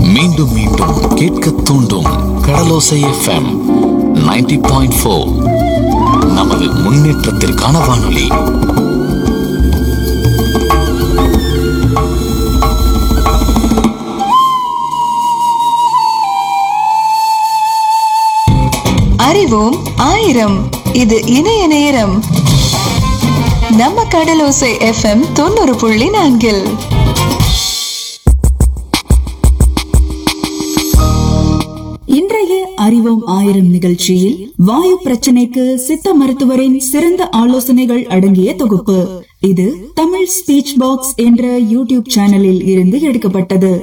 மீண்டும் மீண்டும் கேட்க தூண்டும் கடலோசை எஃப்எம் 90.4 பாயிண்ட் ஃபோர் நமது முன்னேற்றத்திற்கான வானொலி அறிவோம் ஆயிரம் இது இணைய நேரம் நம்ம கடலோசை எஃப்எம் தொண்ணூறு புள்ளி நான்கில் இன்றைய அறிவோம் ஆயிரம் நிகழ்ச்சியில் வாயு பிரச்சனைக்கு சித்த மருத்துவரின் சிறந்த ஆலோசனைகள் அடங்கிய தொகுப்பு இது தமிழ் ஸ்பீச் பாக்ஸ் என்ற யூடியூப் சேனலில் இருந்து எடுக்கப்பட்டது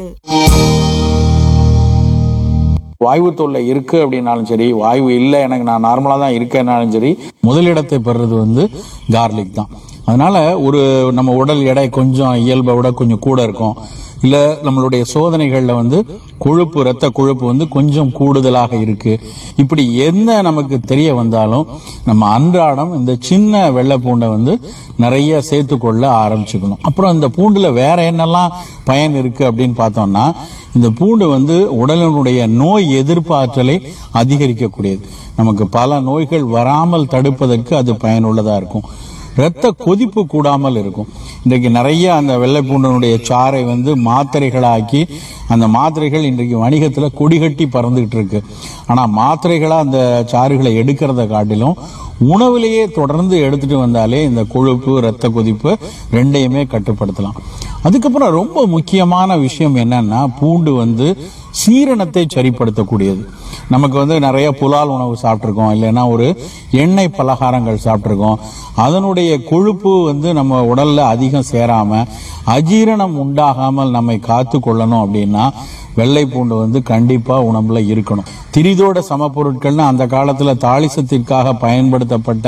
வாயு தொல்லை இருக்கு அப்படின்னாலும் சரி வாயு இல்லை எனக்கு நான் நார்மலாக தான் இருக்கேன்னாலும் சரி முதலிடத்தை பெறுறது வந்து கார்லிக் தான் அதனால ஒரு நம்ம உடல் எடை கொஞ்சம் இயல்பை விட கொஞ்சம் கூட இருக்கும் இல்ல நம்மளுடைய சோதனைகள்ல வந்து கொழுப்பு ரத்த கொழுப்பு வந்து கொஞ்சம் கூடுதலாக இருக்கு இப்படி என்ன நமக்கு தெரிய வந்தாலும் நம்ம அன்றாடம் இந்த சின்ன வெள்ளை பூண்டை வந்து நிறைய சேர்த்துக்கொள்ள ஆரம்பிச்சுக்கணும் அப்புறம் இந்த பூண்டுல வேற என்னெல்லாம் பயன் இருக்கு அப்படின்னு பார்த்தோம்னா இந்த பூண்டு வந்து உடலினுடைய நோய் எதிர்ப்பு ஆற்றலை அதிகரிக்கக்கூடியது நமக்கு பல நோய்கள் வராமல் தடுப்பதற்கு அது பயனுள்ளதா இருக்கும் இரத்த கொதிப்பு கூடாமல் இருக்கும் இன்றைக்கு நிறைய அந்த வெள்ளை பூண்டனுடைய சாறை வந்து மாத்திரைகளாக்கி அந்த மாத்திரைகள் இன்றைக்கு வணிகத்தில் கொடிகட்டி பறந்துகிட்டு இருக்கு ஆனால் மாத்திரைகளாக அந்த சாறுகளை எடுக்கிறத காட்டிலும் உணவிலேயே தொடர்ந்து எடுத்துட்டு வந்தாலே இந்த கொழுப்பு இரத்த கொதிப்பு ரெண்டையுமே கட்டுப்படுத்தலாம் அதுக்கப்புறம் ரொம்ப முக்கியமான விஷயம் என்னன்னா பூண்டு வந்து சீரணத்தை சரிப்படுத்தக்கூடியது நமக்கு வந்து நிறைய புலால் உணவு சாப்பிட்ருக்கோம் இல்லைன்னா ஒரு எண்ணெய் பலகாரங்கள் சாப்பிட்ருக்கோம் அதனுடைய கொழுப்பு வந்து நம்ம உடல்ல அதிகம் சேராம அஜீரணம் உண்டாகாமல் நம்மை காத்து கொள்ளணும் அப்படின்னா வெள்ளை பூண்டு வந்து கண்டிப்பா உணவுல இருக்கணும் திரிதோட சம பொருட்கள்னு அந்த காலத்துல தாளிசத்திற்காக பயன்படுத்தப்பட்ட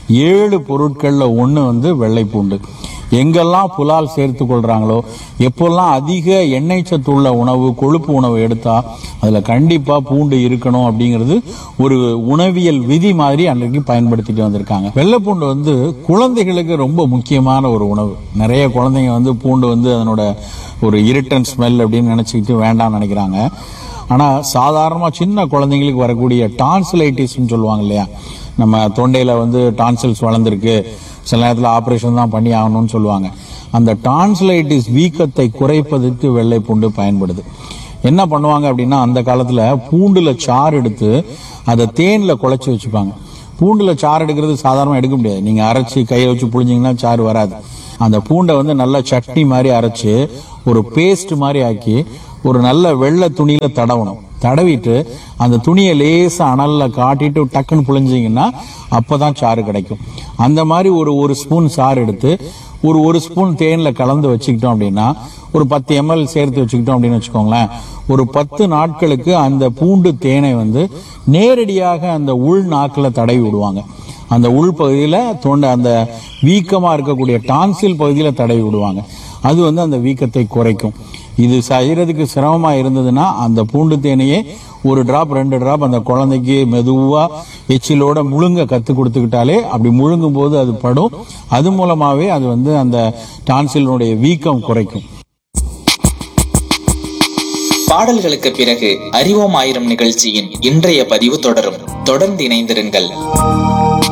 ஏழு பொருட்கள்ல ஒண்ணு வந்து வெள்ளை பூண்டு எங்கெல்லாம் புலால் சேர்த்து கொள்றாங்களோ எப்பெல்லாம் அதிக எண்ணெய் சத்து உள்ள உணவு கொழுப்பு உணவு எடுத்தா அதுல கண்டிப்பா பூண்டு இருக்கணும் அப்படிங்கிறது ஒரு உணவியல் விதி மாதிரி அன்றைக்கு பயன்படுத்திட்டு வந்திருக்காங்க வெள்ளை பூண்டு வந்து குழந்தைகளுக்கு ரொம்ப முக்கியமான ஒரு உணவு நிறைய குழந்தைங்க வந்து பூண்டு வந்து அதனோட ஒரு இரிட்டன் ஸ்மெல் அப்படின்னு நினைச்சுக்கிட்டு வேண்டாம்னு நினைக்கிறாங்க ஆனா சாதாரணமா சின்ன குழந்தைங்களுக்கு வரக்கூடிய டான்சிலைட்டிஸ்னு சொல்லுவாங்க இல்லையா நம்ம தொண்டையில வந்து டான்சில்ஸ் வளர்ந்துருக்கு சில நேரத்தில் ஆபரேஷன் தான் பண்ணி ஆகணும்னு சொல்லுவாங்க அந்த டான்சிலைட்டிஸ் வீக்கத்தை குறைப்பதற்கு வெள்ளை பூண்டு பயன்படுது என்ன பண்ணுவாங்க அப்படின்னா அந்த காலத்துல பூண்டுல சாறு எடுத்து அதை தேன்ல குழைச்சி வச்சுப்பாங்க பூண்டுல சாறு எடுக்கிறது சாதாரணமா எடுக்க முடியாது நீங்க அரைச்சி கையை வச்சு புழிஞ்சிங்கன்னா சாறு வராது அந்த பூண்டை வந்து நல்லா சட்னி மாதிரி அரைச்சு ஒரு பேஸ்ட் மாதிரி ஆக்கி ஒரு நல்ல வெள்ளை துணியில தடவணும் தடவிட்டு அந்த துணியை லேசா அனல்ல காட்டிட்டு டக்குன்னு புழிஞ்சிங்கன்னா அப்பதான் சாறு கிடைக்கும் அந்த மாதிரி ஒரு ஒரு ஸ்பூன் சாறு எடுத்து ஒரு ஒரு ஸ்பூன் தேன்ல கலந்து வச்சுக்கிட்டோம் அப்படின்னா ஒரு பத்து எம்எல் சேர்த்து வச்சுக்கிட்டோம் அப்படின்னு வச்சுக்கோங்களேன் ஒரு பத்து நாட்களுக்கு அந்த பூண்டு தேனை வந்து நேரடியாக அந்த உள் நாக்கில் தடவி விடுவாங்க அந்த உள் பகுதியில் தொண்டை அந்த வீக்கமாக இருக்கக்கூடிய டான்சில் பகுதியில் தடவி விடுவாங்க அது வந்து அந்த வீக்கத்தை குறைக்கும் இது செய்யறதுக்கு சிரமமா இருந்ததுன்னா அந்த பூண்டு தேனையே ஒரு டிராப் ரெண்டு டிராப் அந்த குழந்தைக்கு மெதுவா எச்சிலோட முழுங்க கத்து கொடுத்துக்கிட்டாலே அப்படி முழுங்கும் போது அது படும் அது மூலமாவே அது வந்து அந்த டான்சிலினுடைய வீக்கம் குறைக்கும் பாடல்களுக்கு பிறகு அறிவோம் ஆயிரம் நிகழ்ச்சியின் இன்றைய பதிவு தொடரும் தொடர்ந்து இணைந்திருங்கள்